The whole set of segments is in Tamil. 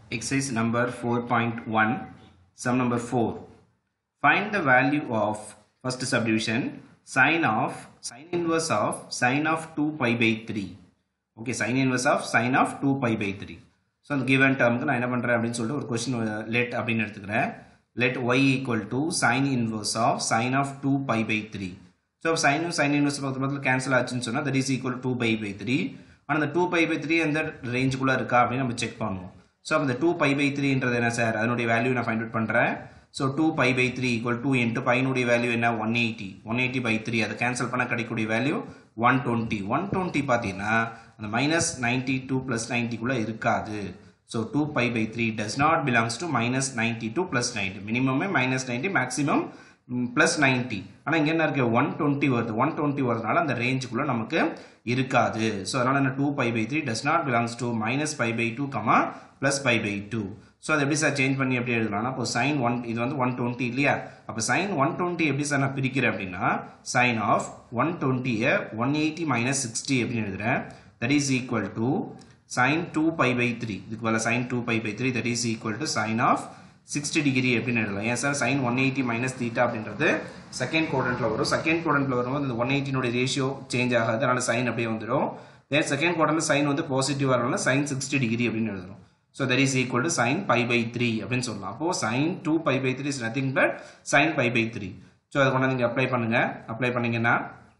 Exercise number 4.1, sum number 4. Find the value of first subdivision sine of sine inverse of sine of 2 pi by 3. Okay, sine inverse of sine of 2 pi by 3. So அந்த given டேர்முக்கு நான் என்ன பண்ணுறேன் அப்படின்னு சொல்லிட்டு ஒரு கொஸ்டின் லெட் அப்படின்னு எடுத்துக்கிறேன் let y equal to sine inverse of sine of two pi by three so சைனும் சைன் இன்வர்ஸ் பக்கத்து பக்கத்தில் கேன்சல் ஆச்சுன்னு சொன்னால் that is equal two pi by three ஆனால் அந்த டூ பை பை த்ரீ அந்த ரேஞ்சுக்குள்ளே இருக்கா அப்படின்னு நம்ம செக் பண்ணுவோம் ஸோ அப்போ இந்த டூ பை பை த்ரீன்றது என்ன சார் அதனுடைய வேல்யூ நான் ஃபைண்ட் அவுட் பண்ணுறேன் so two pi by three equal two into பையனுடைய வேல்யூ என்ன one eighty one eighty by three அதை கேன்சல் பண்ண கிடைக்கக்கூடிய value one twenty one twenty பார்த்தீங்கன்னா அந்த மைனஸ் நைன்ட்டி டூ ப்ளஸ் நைன்ட்டிக்குள்ளே இருக்காது so two pi by three does not belongs to minus ninety to plus ninety மினிமமே minus ninety maximum plus ninety ஆனால் இங்கே என்ன இருக்குது ஒன் டுவெண்ட்டி வருது ஒன் டுவெண்ட்டி வரதுனால அந்த ரேஞ்சுக்குள்ளே நமக்கு இருக்காது ஸோ அதனால் என்ன two pi by three does not belongs to minus pi by two comma plus pi by two so அதை எப்படி சார் சேஞ்ச் பண்ணி எப்படி எழுதலாம்னா இப்போ சைன் ஒன் இது வந்து ஒன் டுவெண்ட்டி இல்லையா அப்போ சைன் ஒன் டுவெண்ட்டி எப்படி சார் நான் பிரிக்கிறேன் அப்படின்னா சைன் ஆஃப் ஒன் டுவெண்ட்டியை ஒன் எயிட்டி மைனஸ் சிக்ஸ்டி அப்படின்னு எழுதுறேன் that is equal to sin 2 pi by 3 இதுக்கு பதிலா sin 2 pi by 3 that is equal to sin of 60 degree அப்படின்னு எழுதலாம் ஏன் சார் sin 180 மைனஸ் தீட்டா அப்படின்றது செகண்ட் குவாட்ரண்ட்ல வரும் செகண்ட் குவாட்ரண்ட்ல வரும்போது இந்த ஒன் எயிட்டினுடைய ரேஷியோ சேஞ்ச் ஆகாது அதனால சைன் அப்படியே வந்துடும் தேர் செகண்ட் குவாட்ரண்ட்ல சைன் வந்து பாசிட்டிவ் வரனால sin 60 டிகிரி அப்படின்னு எழுதணும் so that is equal to sine pi by three அப்படின்னு சொல்லலாம் அப்போ sine two pi by three is nothing but sine pi by three so அதை கொண்டாந்து நீங்கள் அப்ளை பண்ணுங்க அப்ளை பண்ணீங்கன்னா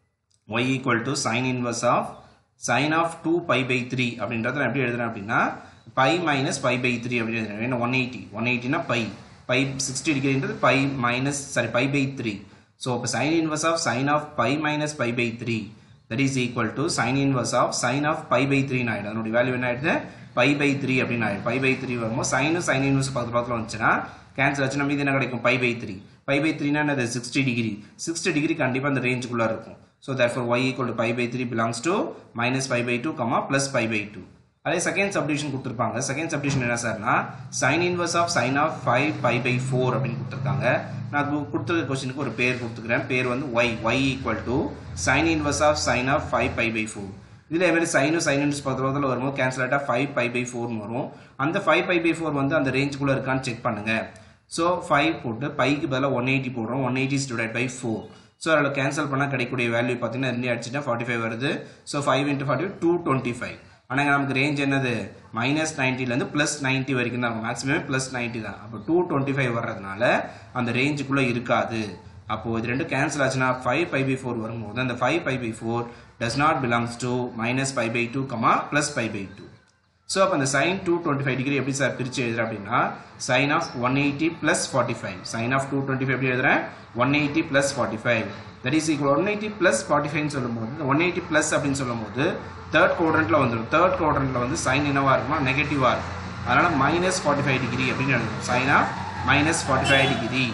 y equal to sine inverse of sine of two pi by three அப்படின்றத நான் எப்படி எழுதுறேன் அப்படின்னா pi minus pi by three அப்படின்னு எழுதுறேன் ஏன்னா ஒன் எயிட்டி ஒன் எயிட்டினா பை பை சிக்ஸ்டி டிகிரின்றது pi minus sorry pi by three so இப்போ sine inverse of sine of pi minus pi by three that is equal to sine inverse of sine of pi by three ஆயிடும் அதனுடைய வேல்யூ என்ன ஆயிடுது பை பை த்ரீ அப்படின்னு ஆயிடும் பை பை த்ரீ வரும்போது சைனும் சைன் இன்வர்ஸ் பக்கத்து பக்கத்தில் வந்துச்சுன்னா கேன்சல் ஆச்சு நம்ம இது என்ன கிடைக்கும் pi by three pi by த்ரீனா என்னது சிக்ஸ்டி டிகிரி சிக்ஸ்டி டிகிரி கண்டிப்பாக அந்த ரேஞ்சுக்குள்ளே இருக்கும் So therefore y equal to pi by 3 belongs to minus pi by 2 comma plus pi by 2. அதே செகண்ட் சப்டிவிஷன் கொடுத்துருப்பாங்க செகண்ட் சப்டிவிஷன் என்ன சார்னா sine inverse of sine of five pi by four அப்படின்னு கொடுத்துருக்காங்க நான் கொடுத்துருக்க கொஸ்டினுக்கு ஒரு பேர் கொடுத்துக்கிறேன் பேர் வந்து y y equal to sine inverse of sine of five pi by four இதில் மாதிரி சைனும் சைன் இன்வர்ஸ் பக்கத்தில் வரும்போது கேன்சல் ஆகிட்டா ஃபைவ் பை பை ஃபோர்னு வரும் அந்த ஃபைவ் பை பை ஃபோர் வந்து அந்த ரேஞ்சுக்குள்ளே இருக்கான்னு செக் பண்ணுங்க ஸோ ஃபைவ் போட்டு பைக்கு பதிலாக ஒன் எயிட்டி போடுறோம் one eighty divide by four so அதில் கேன்சல் பண்ணால் கிடைக்கக்கூடிய வேல்யூ பார்த்தீங்கன்னா ரெண்டு அடிச்சுட்டா ஃபார்ட்டி ஃபைவ் வருது so five into forty two twenty five ஆனால் நமக்கு ரேஞ்ச் என்னது மைனஸ் நைன்ட்டிலேருந்து ப்ளஸ் நைன்ட்டி வரைக்கும் தான் இருக்கும் மேக்ஸிமம் ப்ளஸ் நைன்ட்டி தான் அப்போ டூ டுவெண்ட்டி ஃபைவ் வர்றதுனால அந்த ரேஞ்சுக்குள்ளே இருக்காது அப்போது இது ரெண்டு கேன்சல் ஆச்சுன்னா ஃபைவ் பை பை ஃபோர் வரும்போது அந்த five pi by four does not belongs to minus five by two comma plus five by two so அப்போ அந்த sine two twenty five degree எப்படி சார் பிரித்து எழுதுறேன் அப்படின்னா sine of one eighty plus forty five sine of two twenty five எப்படி எழுதுறேன் one eighty plus forty five that is equal one eighty plus ஃபார்ட்டி ஃபைவ்னு சொல்லும்போது ஒன் எயிட்டி ப்ளஸ் அப்படின்னு சொல்லும்போது தேர்ட் குவாட்ரண்ட்டில் வந்துடும் தேர்ட் குவாட்ரண்ட்டில் வந்து சைன் என்னவா இருக்குமா நெகட்டிவாக இருக்கும் அதனால் மைனஸ் ஃபார்ட்டி ஃபைவ் டிகிரி அப்படின்னு எழுதணும் sine of minus forty five degree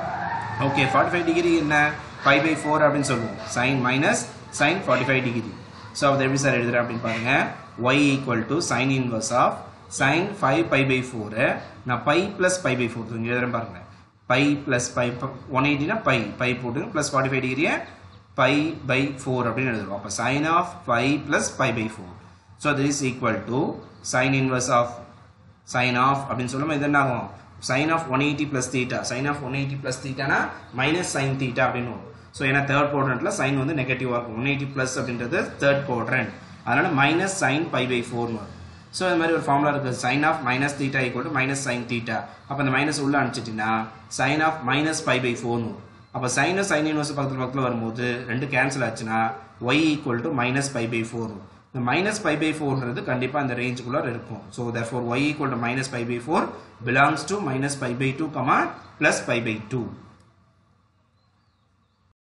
okay forty five degree என்ன ஃபைவ் பை ஃபோர் அப்படின்னு சொல்லுவோம் sine minus sine forty five degree so அதை எப்படி சார் எழுதுறேன் அப்படின்னு பாருங்க y equal to sine inverse of sine five pi by four நான் pi plus pi by four இங்கே எழுதுறேன் பாருங்க பை ப்ளஸ் பை ஒன் எயிட்டினா பை பை போட்டுங்க ப்ளஸ் ஃபார்ட்டி ஃபைவ் டிகிரியை பை பை ஃபோர் அப்படின்னு எழுதுவோம் அப்போ sine of five plus pi by four so this is equal to sine inverse of sine of அப்படின்னு சொல்லும்போது இது என்ன ஆகும் sine of one eighty plus theta sine of one eighty plus தீட்டானா மைனஸ் சைன் தீட்டா அப்படின்னு வரும் ஸோ ஏன்னா தேர்ட் குவாட்ரண்ட்ல சைன் வந்து நெகட்டிவாக இருக்கும் ஒன் எயிட்டி ப்ளஸ் அப்படின்றது தேர்ட் குவாட்ரண்ட் அதனால மைனஸ் சைன் பை பை ஃபோர்னு வரும் ஸோ இந்த மாதிரி ஒரு ஃபார்முலா இருக்குது sine of minus theta equal to minus sine theta அப்போ அந்த மைனஸ் உள்ள அனுப்பிச்சிட்டிங்கன்னா sine of minus pi by ஃபோர்னு வரும் அப்போ சைனஸ் சைன் இன்வர்ஸ் பக்கத்தில் பக்கத்தில் வரும்போது ரெண்டு கேன்சல் ஆச்சுன்னா y equal to minus pi by four இந்த மைனஸ் பை பை ஃபோர்ன்றது கண்டிப்பாக அந்த ரேஞ்சுக்குள்ளே இருக்கும் so therefore y equal to minus pi by four belongs to minus pi by two comma plus pi by two